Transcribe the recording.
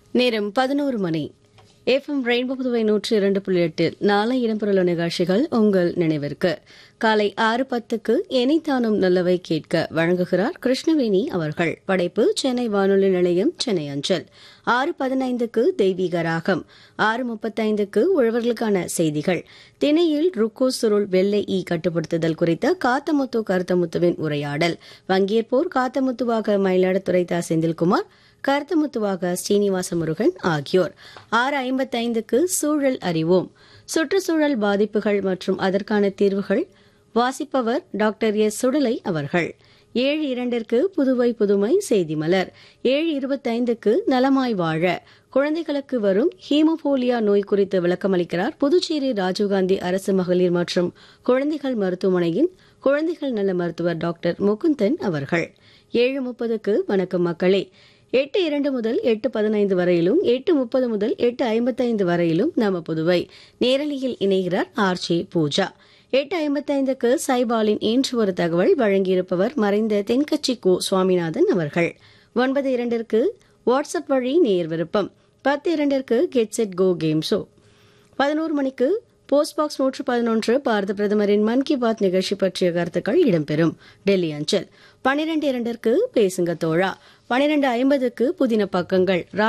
நேரம் பதினோரு மணி FM rainbow Puduvai நூற்றி இரண்டு புள்ளி எட்டில் நாளை இடம்பெறவுள்ள நிகழ்ச்சிகள் உங்கள் நினைவிற்கு காலை ஆறு பத்துக்கு எனிதானும் நல்லவை கேட்க வழங்குகிறார் கிருஷ்ணவேணி அவர்கள் படைப்பு சென்னை வானொலி நிலையம் சென்னை அஞ்சல் ஆறு பதினைந்துக்கு தெய்வீக ராகம் ஆறு முப்பத்தைந்துக்கு உழவர்களுக்கான செய்திகள் திணையில் ருக்கோ சுருள் வெள்ளை ஈ கட்டுப்படுத்துதல் குறித்த காத்தமுத்து கருத்தமுத்துவின் உரையாடல் பங்கேற்போர் காத்தமுத்துவாக மயிலாடுதுறை தா செந்தில்குமார் கருத்தமுத்துவாக ஸ்ரீனிவாச முருகன் ஆகியோர் ஆறு ஐம்பத்தைந்துக்கு சூழல் அறிவோம் சுற்றுச்சூழல் பாதிப்புகள் மற்றும் அதற்கான தீர்வுகள் வாசிப்பவர் டாக்டர் எஸ் சுடலை அவர்கள் ஏழு இரண்டிற்கு புதுவை புதுமை செய்தி மலர் ஏழு இருபத்தைந்துக்கு நலமாய் வாழ குழந்தைகளுக்கு வரும் ஹீமோபோலியா நோய் குறித்து விளக்கமளிக்கிறார் புதுச்சேரி ராஜீவ்காந்தி அரசு மகளிர் மற்றும் குழந்தைகள் மருத்துவமனையின் குழந்தைகள் நல மருத்துவர் டாக்டர் முகுந்தன் அவர்கள் ஏழு முப்பதுக்கு வணக்கம் மக்களே எட்டு இரண்டு முதல் எட்டு பதினைந்து வரையிலும் எட்டு முப்பது முதல் எட்டு ஐம்பத்தைந்து வரையிலும் நம புதுவை நேரலையில் இணைகிறார் ஆர்ச்சி பூஜா எட்டு ஐம்பத்தைந்துக்கு சைபாலின் இன்று ஒரு தகவல் வழங்கியிருப்பவர் மறைந்த தென்கட்சி கோ சுவாமிநாதன் அவர்கள் ஒன்பது இரண்டிற்கு வாட்ஸ்அப் வழி நேர் விருப்பம் பத்து இரண்டிற்கு get set go game show பதினோரு மணிக்கு போஸ்ட் பாக்ஸ் நூற்று பதினொன்று பாரத பிரதமரின் மன் கி பாத் நிகழ்ச்சி பற்றிய கருத்துக்கள் இடம்பெறும் டெல்லி அஞ்சல் பனிரெண்டு இரண்டிற்கு பேசுங்க தோழா பனிரெண்டு ஐம்பதுக்கு புதின பக்கங்கள்